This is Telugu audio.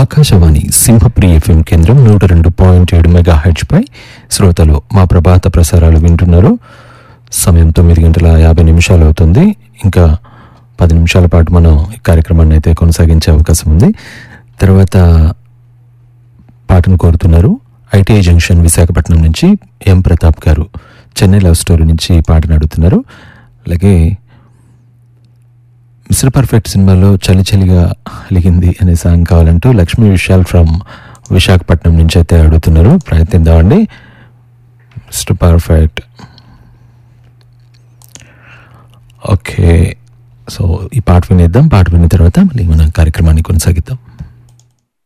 ఆకాశవాణి సింహప్రి ఎఫ్ఎం కేంద్రం నూట రెండు పాయింట్ ఏడు మెగా పై శ్రోతలు మా ప్రభాత ప్రసారాలు వింటున్నారు సమయం తొమ్మిది గంటల యాభై నిమిషాలు అవుతుంది ఇంకా పది నిమిషాల పాటు మనం ఈ కార్యక్రమాన్ని అయితే కొనసాగించే అవకాశం ఉంది తర్వాత పాటను కోరుతున్నారు ఐటీఐ జంక్షన్ విశాఖపట్నం నుంచి ఎం ప్రతాప్ గారు చెన్నై లవ్ స్టోరీ నుంచి ఈ పాటను అడుగుతున్నారు అలాగే మిస్టర్ పర్ఫెక్ట్ సినిమాలో చలి చలిగా అలిగింది అనే సాంగ్ కావాలంటూ లక్ష్మీ విశాల్ ఫ్రమ్ విశాఖపట్నం నుంచి అయితే అడుగుతున్నారు ప్రయత్నిద్దామండి మిస్టర్ పర్ఫెక్ట్ ఓకే సో ఈ పాట వినేద్దాం పాట విన్న తర్వాత మళ్ళీ మన కార్యక్రమాన్ని కొనసాగిద్దాం